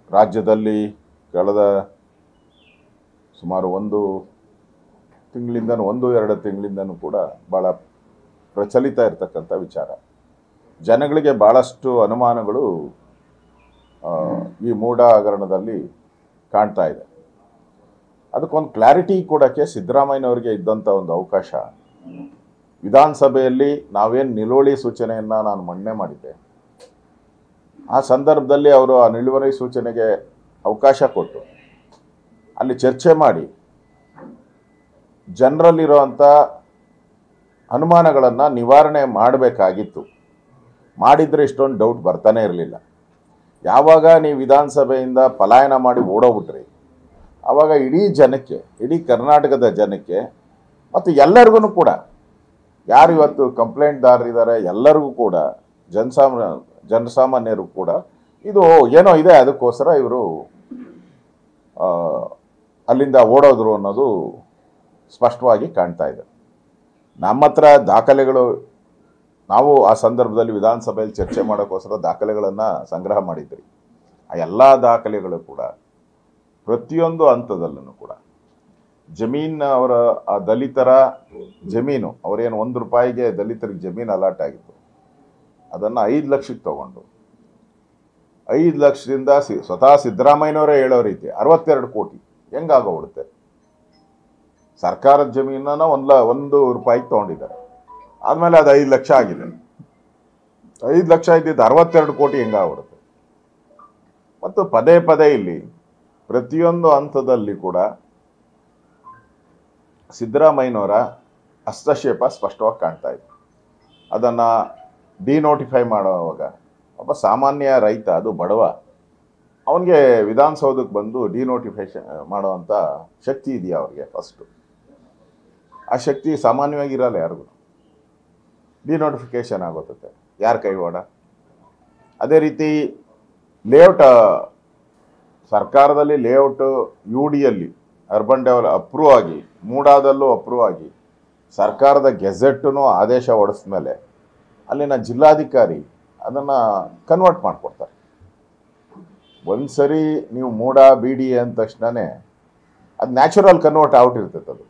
ರಾಜ್ಯದಲ್ಲಿ ಕಳೆದ ಸುಮಾರು ಒಂದು ತಿಂಗಳಿಂದನೂ ಒಂದು ಎರಡು ತಿಂಗಳಿಂದನೂ ಕೂಡ ಭಾಳ ಪ್ರಚಲಿತ ಇರತಕ್ಕಂಥ ವಿಚಾರ ಜನಗಳಿಗೆ ಭಾಳಷ್ಟು ಅನುಮಾನಗಳು ಆ, ಈ ಮೂಢ ಹಗರಣದಲ್ಲಿ ಕಾಣ್ತಾ ಇದೆ ಅದಕ್ಕೊಂದು ಕ್ಲಾರಿಟಿ ಕೊಡೋಕ್ಕೆ ಸಿದ್ದರಾಮಯ್ಯನವರಿಗೆ ಇದ್ದಂಥ ಒಂದು ಅವಕಾಶ ವಿಧಾನಸಭೆಯಲ್ಲಿ ನಾವೇನು ನಿಲುವಳಿ ಸೂಚನೆಯನ್ನು ನಾನು ಮಂಡನೆ ಮಾಡಿದ್ದೆ ಆ ಸಂದರ್ಭದಲ್ಲಿ ಅವರು ಆ ನಿಲುವಳಿ ಸೂಚನೆಗೆ ಅವಕಾಶ ಕೊಟ್ಟು ಅಲ್ಲಿ ಚರ್ಚೆ ಮಾಡಿ ಜನರಲ್ಲಿರುವಂಥ ಅನುಮಾನಗಳನ್ನು ನಿವಾರಣೆ ಮಾಡಬೇಕಾಗಿತ್ತು ಮಾಡಿದರೆ ಇಷ್ಟೊಂದು ಡೌಟ್ ಬರ್ತಾನೆ ಇರಲಿಲ್ಲ ಯಾವಾಗ ನೀವು ವಿಧಾನಸಭೆಯಿಂದ ಪಲಾಯನ ಮಾಡಿ ಓಡೋಗ್ಬಿಟ್ರಿ ಆವಾಗ ಇಡೀ ಜನಕ್ಕೆ ಇಡೀ ಕರ್ನಾಟಕದ ಜನಕ್ಕೆ ಮತ್ತು ಎಲ್ಲರಿಗೂ ಕೂಡ ಯಾರು ಇವತ್ತು ಕಂಪ್ಲೇಂಟ್ದಾರರಿದ್ದಾರೆ ಎಲ್ಲರಿಗೂ ಕೂಡ ಜನಸಾಮ ಜನಸಾಮಾನ್ಯರು ಕೂಡ ಇದು ಏನೋ ಇದೆ ಅದಕ್ಕೋಸ್ಕರ ಇವರು ಅಲ್ಲಿಂದ ಓಡೋದ್ರು ಅನ್ನೋದು ಸ್ಪಷ್ಟವಾಗಿ ಕಾಣ್ತಾ ಇದೆ ನಮ್ಮ ಹತ್ರ ದಾಖಲೆಗಳು ನಾವು ಆ ಸಂದರ್ಭದಲ್ಲಿ ವಿಧಾನಸಭೆಯಲ್ಲಿ ಚರ್ಚೆ ಮಾಡೋಕ್ಕೋಸ್ಕರ ದಾಖಲೆಗಳನ್ನು ಸಂಗ್ರಹ ಮಾಡಿದ್ರಿ ಆ ಎಲ್ಲ ದಾಖಲೆಗಳು ಕೂಡ ಪ್ರತಿಯೊಂದು ಹಂತದಲ್ಲೂ ಕೂಡ ಜಮೀನ್ ಅವರ ಆ ದಲಿತರ ಜಮೀನು ಅವರೇನು ಒಂದು ರೂಪಾಯಿಗೆ ದಲಿತರಿಗೆ ಜಮೀನು ಅಲಾಟ್ ಆಗಿತ್ತು ಅದನ್ನು ಐದು ಲಕ್ಷಕ್ಕೆ ತಗೊಂಡು ಐದು ಲಕ್ಷದಿಂದ ಸಿ ಸ್ವತಃ ಸಿದ್ದರಾಮಯ್ಯನವರೇ ಹೇಳೋ ರೀತಿ ಅರವತ್ತೆರಡು ಕೋಟಿ ಹೆಂಗಾಗೋಗ್ಬಿಡುತ್ತೆ ಸರ್ಕಾರದ ಜಮೀನನ್ನ ಒಂದು ಲ ಒಂದು ರೂಪಾಯಿಗೆ ತೊಗೊಂಡಿದ್ದಾರೆ ಆದಮೇಲೆ ಅದು ಐದು ಲಕ್ಷ ಆಗಿದೆ ಐದು ಲಕ್ಷ ಇದ್ದಿದ್ದು ಅರವತ್ತೆರಡು ಕೋಟಿ ಹೆಂಗಾಗ್ಬಿಡುತ್ತೆ ಮತ್ತು ಪದೇ ಪದೇ ಇಲ್ಲಿ ಪ್ರತಿಯೊಂದು ಹಂತದಲ್ಲಿ ಕೂಡ ಸಿದ್ದರಾಮಯ್ಯನವರ ಹಸ್ತಕ್ಷೇಪ ಸ್ಪಷ್ಟವಾಗಿ ಕಾಣ್ತಾ ಇದೆ ಅದನ್ನು ಡಿನೋಟಿಫೈ ಮಾಡುವಾಗ ಒಬ್ಬ ಸಾಮಾನ್ಯ ರೈತ ಅದು ಬಡವ ಅವನಿಗೆ ವಿಧಾನಸೌಧಕ್ಕೆ ಬಂದು ಡಿನೋಟಿಫಿಕೇಶನ್ ಮಾಡುವಂಥ ಶಕ್ತಿ ಇದೆಯಾ ಅವ್ರಿಗೆ ಫಸ್ಟು ಆ ಶಕ್ತಿ ಸಾಮಾನ್ಯವಾಗಿ ಇರಲ್ಲ ಯಾರಿಗೂ ಡಿನೋಟಿಫಿಕೇಶನ್ ಆಗೋತತೆ ಯಾರ ಕೈವಾಡ ಅದೇ ರೀತಿ ಲೇಔಟ್ ಸರ್ಕಾರದಲ್ಲಿ ಲೇಔಟ್ ಯು ಡಿಯಲ್ಲಿ ಅರ್ಬನ್ ಡೆವಲ ಅಪ್ರೂವ್ ಆಗಿ ಮೂಡಾದಲ್ಲೂ ಅಪ್ರೂವ್ ಆಗಿ ಸರ್ಕಾರದ ಗೆಜೆಟ್ಟನ್ನು ಆದೇಶ ಹೊಡೆಸಿದ ಮೇಲೆ ಅಲ್ಲಿನ ಜಿಲ್ಲಾಧಿಕಾರಿ ಅದನ್ನು ಕನ್ವರ್ಟ್ ಮಾಡಿಕೊಡ್ತಾರೆ ಒಂದು ಸರಿ ನೀವು ಮೂಡ ಬಿ ಡಿ ಅಂದ ತಕ್ಷಣವೇ ಅದು ನ್ಯಾಚುರಲ್ ಕನ್ವರ್ಟ್ ಔಟ್ ಇರ್ತೈತೆ ಅದು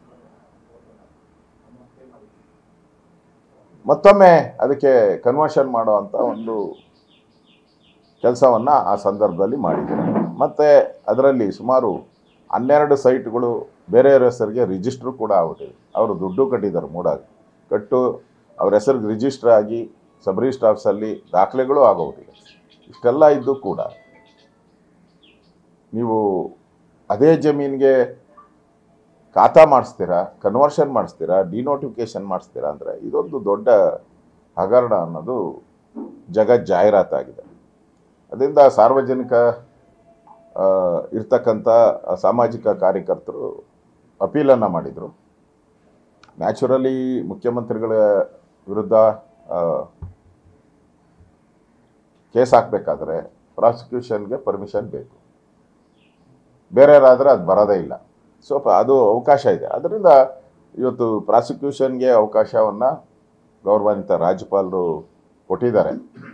ಮತ್ತೊಮ್ಮೆ ಅದಕ್ಕೆ ಕನ್ವರ್ಷನ್ ಮಾಡುವಂಥ ಒಂದು ಕೆಲಸವನ್ನು ಆ ಸಂದರ್ಭದಲ್ಲಿ ಮಾಡಿದ್ದಾರೆ ಮತ್ತು ಅದರಲ್ಲಿ ಸುಮಾರು ಹನ್ನೆರಡು ಸೈಟ್ಗಳು ಬೇರೆಯವ್ರ ಹೆಸರಿಗೆ ರಿಜಿಸ್ಟ್ರು ಕೂಡ ಆಗ್ಬಿಟ್ಟಿದೆ ಅವರು ದುಡ್ಡು ಕಟ್ಟಿದ್ದಾರೆ ಮೂಡಾಗಿ ಕಟ್ಟು ಅವ್ರ ಹೆಸರಿಗೆ ರಿಜಿಸ್ಟರ್ ಆಗಿ ಸಬ್ ರಿಜಿಸ್ಟರ್ ಆಫೀಸಲ್ಲಿ ದಾಖಲೆಗಳು ಆಗೋಗ್ಬಿಟ್ಟಿದೆ ಇಷ್ಟೆಲ್ಲ ಇದ್ದು ಕೂಡ ನೀವು ಅದೇ ಜಮೀನಿಗೆ ಖಾತಾ ಮಾಡಿಸ್ತೀರಾ ಕನ್ವರ್ಷನ್ ಮಾಡಿಸ್ತೀರಾ ಡಿನೋಟಿಫಿಕೇಶನ್ ಮಾಡಿಸ್ತೀರಾ ಅಂದರೆ ಇದೊಂದು ದೊಡ್ಡ ಹಗರಣ ಅನ್ನೋದು ಜಗತ್ ಜಾಹೀರಾತಾಗಿದೆ ಅದರಿಂದ ಸಾರ್ವಜನಿಕ ಆ, ಇರ್ತಕ್ಕಂಥ ಸಾಮಾಜಿಕ ಕಾರ್ಯಕರ್ತರು ಅಪೀಲನ್ನು ಮಾಡಿದರು ನ್ಯಾಚುರಲಿ ಮುಖ್ಯಮಂತ್ರಿಗಳ ವಿರುದ್ಧ ಆ, ಕೇಸ್ ಹಾಕಬೇಕಾದ್ರೆ ಪ್ರಾಸಿಕ್ಯೂಷನ್ಗೆ ಪರ್ಮಿಷನ್ ಬೇಕು ಬೇರೆಯವರಾದರೆ ಅದು ಬರೋದೇ ಇಲ್ಲ ಸೊ ಪ- ಅದು ಅವಕಾಶ ಇದೆ ಅದರಿಂದ ಇವತ್ತು ಪ್ರಾಸಿಕ್ಯೂಷನ್ಗೆ ಅವಕಾಶವನ್ನು ಗೌರವಾನ್ವಿತ ರಾಜ್ಯಪಾಲರು ಕೊಟ್ಟಿದ್ದಾರೆ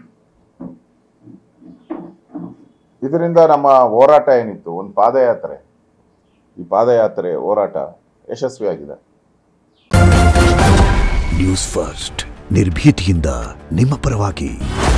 ಇದರಿಂದ ನಮ್ಮ ಹೋರಾಟ ಏನಿತ್ತು ಒಂದು ಪಾದಯಾತ್ರೆ ಈ ಪಾದಯಾತ್ರೆ ಹೋರಾಟ ಯಶಸ್ವಿಯಾಗಿದೆ ನ್ಯೂಸ್ ಫಸ್ಟ್ ನಿರ್ಭೀತಿಯಿಂದ ನಿಮ್ಮ ಪರವಾಗಿ